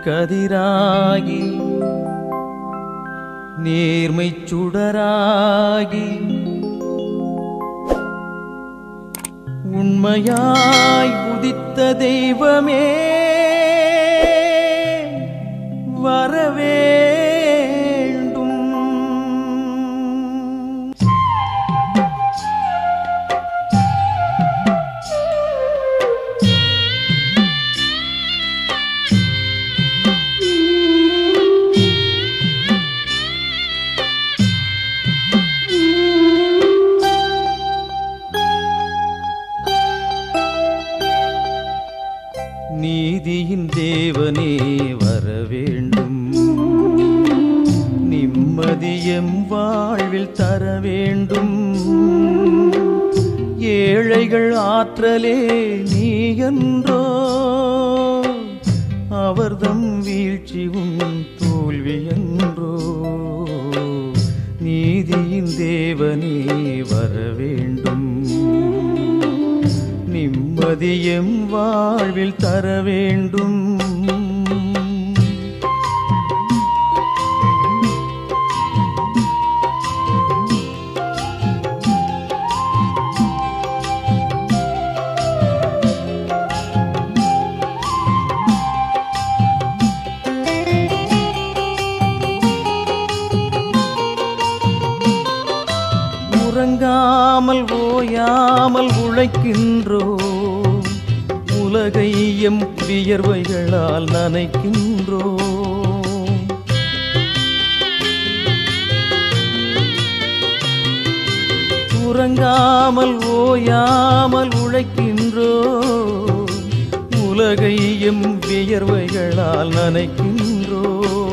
கதிராகி நேர்மை சுடராகி உண்மையாய் உதித்த தெய்வமே வரவேண்டும் நீதியின் தேவனே வர வேண்டும் நிம்மதியம் வாழ்வில் தர வேண்டும் ஏழைகள் ஆற்றலே நீ என்றோ அவர்தம் வீழ்ச்சி உன் தோல்வி என்றோ நீதியின் தேவனே வர வேண்டும் நிம்மதியம் வாழ்வில் தர வேண்டும் உறங்காமல் ஓயாமல் உழைக்கின்றோ உலகை எம் வியர்வைகளால் நனைக்கின்றோ உறங்காமல் ஓயாமல் உழைக்கின்றோ உலகை எம் வியர்வைகளால் நனைக்கின்றோ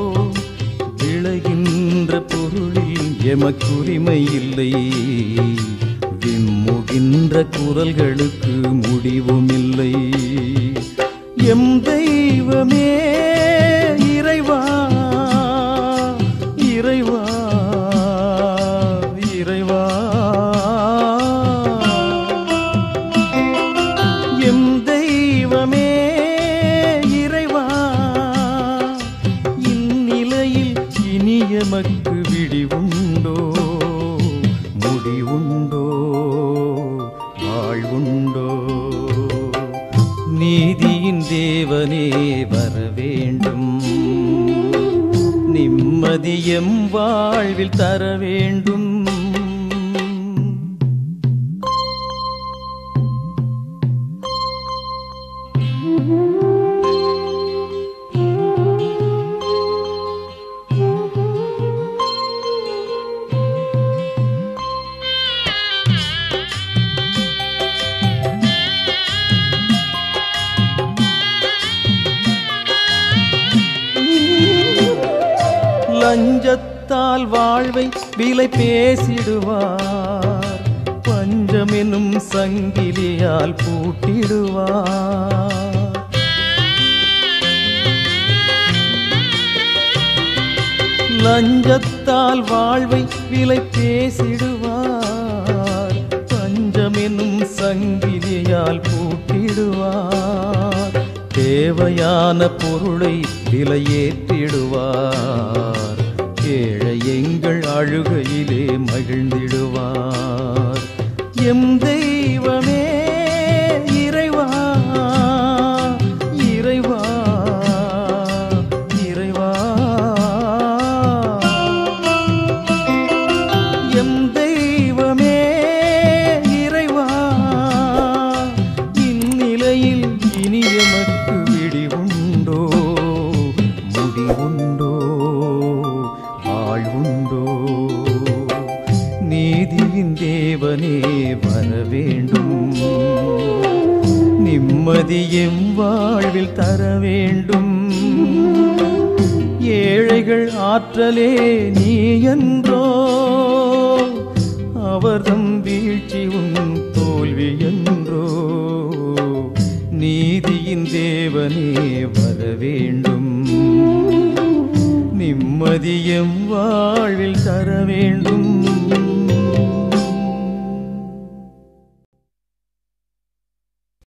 விளைகின்ற பொருளில் எமக்குரிமை இல்லை விம்முகின்ற குரல்களுக்கு முடிவும் இல்லை எம் தெய்வமே இறைவா இறைவா இறைவா எம் தெய்வமே இறைவா இந்நிலையில் இனி எமக்கு விடிவுண்டோ முடிவுண்டோ வாழ்வுண்டோ நீதியின் தேவனே வர வேண்டும் நிம்மதியம் வாழ்வில் தர வேண்டும் லஞ்சத்தால் வாழ்வை விலை பேசிடுவார் பஞ்சமெனும் சங்கிலியால் பூட்டிடுவார் லஞ்சத்தால் வாழ்வை விலை பேசிடுவார் பஞ்சமெனும் சங்கிலியால் பூட்டிடுவார் தேவையான பொருளை விலையேற்றிடுவார் ஏழை எங்கள் அழுகையிலே மகிழ்ந்திடுவார் எம் தெய்வமே இறைவா இறைவா இறைவா எம் தெய்வமே இறைவா இந்நிலையில் இனி எமக்கு விடிவுண்டோ முடிவுண்டோ வாழ்வுண்டோ நீதியின் தேவனே வர வேண்டும் நிம்மதியும் வாழ்வில் தர வேண்டும் ஏழைகள் ஆற்றலே நீ என்றோ அவர்தம் வீழ்ச்சி உன் தோல்வி என்றோ நீதியின் தேவனே வர வேண்டும் நிம்மதியும் வாழ்வில் தர வேண்டும்